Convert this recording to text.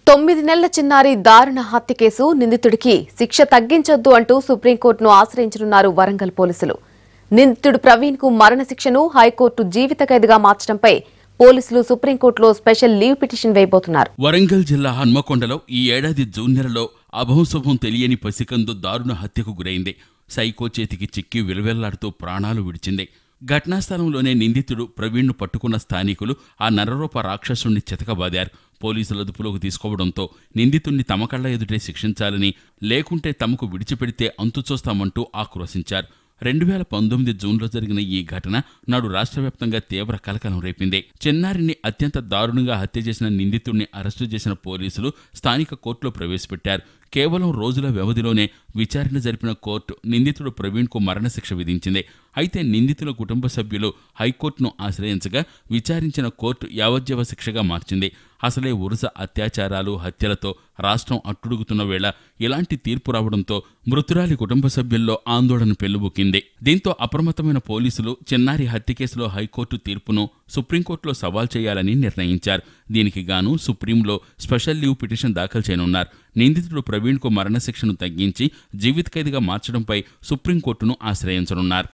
తొమ్మిది నెలల చిన్నారి దారుణ హత్య కేసు నిందితుడికి శిక్ష తగ్గించొద్దు అంటూ సుప్రీంకోర్టును ఆశ్రయించనున్నారు వరంగల్ పోలీసులు నిందితుడు ప్రవీణ్ కు మరణశిక్షను హైకోర్టు జీవిత ఖైదుగా మార్చడంపై పోలీసులు సుప్రీంకోర్టులో స్పెషల్ లీవ్ పిటిషన్ వేయబోతున్నారు వరంగల్ జిల్లా హన్మకొండలో ఈ ఏడాది జూన్ నెలలో అభంశుభం తెలియని పసికందు దారుణ హత్యకు గురైంది సైకో చేతికి చిక్కి విలవెల్లాడుతూ ప్రాణాలు విడిచింది ఘటనా స్థలంలోనే నిందితుడు ప్రవీణ్ను పట్టుకున్న స్థానికులు ఆ నరరూప రాక్షసుణ్ణి చితకబాదారు పోలీసుల అదుపులోకి తీసుకోవడంతో నిందితుణ్ణి తమ కళ్ళ ఎదుటే శిక్షించాలని లేకుంటే తమకు విడిచిపెడితే అంతు చూస్తామంటూ ఆక్రోశించారు రెండు వేల పంతొమ్మిది జూన్లో జరిగిన ఈ ఘటన నాడు రాష్ట్ర వ్యాప్తంగా తీవ్ర కలకలం రేపింది చిన్నారిని అత్యంత దారుణంగా హత్య చేసిన నిందితుడిని అరెస్టు చేసిన పోలీసులు స్థానిక కోర్టులో ప్రవేశపెట్టారు కేవలం రోజుల వ్యవధిలోనే విచారణ జరిపిన కోర్టు నిందితుడు ప్రవీణ్కు మరణశిక్ష విధించింది అయితే నిందితుల కుటుంబ సభ్యులు హైకోర్టును ఆశ్రయించగా విచారించిన కోర్టు యావజ్జీవ శిక్షగా మార్చింది అసలే వరుస అత్యాచారాలు హత్యలతో రాష్ట్రం అట్టుడుగుతున్న వేళ ఇలాంటి తీర్పు రావడంతో మృతురాలి కుటుంబ సభ్యుల్లో ఆందోళన పెల్లుబుకింది దీంతో అప్రమత్తమైన పోలీసులు చిన్నారి హత్య కేసులో హైకోర్టు తీర్పును సుప్రీంకోర్టులో సవాల్ చేయాలని నిర్ణయించారు దీనికి గాను సుప్రీంలో స్పెషల్ లీవ్ పిటిషన్ దాఖలు చేయనున్నారు నిందితుడు ప్రవీణ్కు మరణశిక్షను తగ్గించి జీవిత ఖైదుగా మార్చడంపై సుప్రీంకోర్టును ఆశ్రయించనున్నారు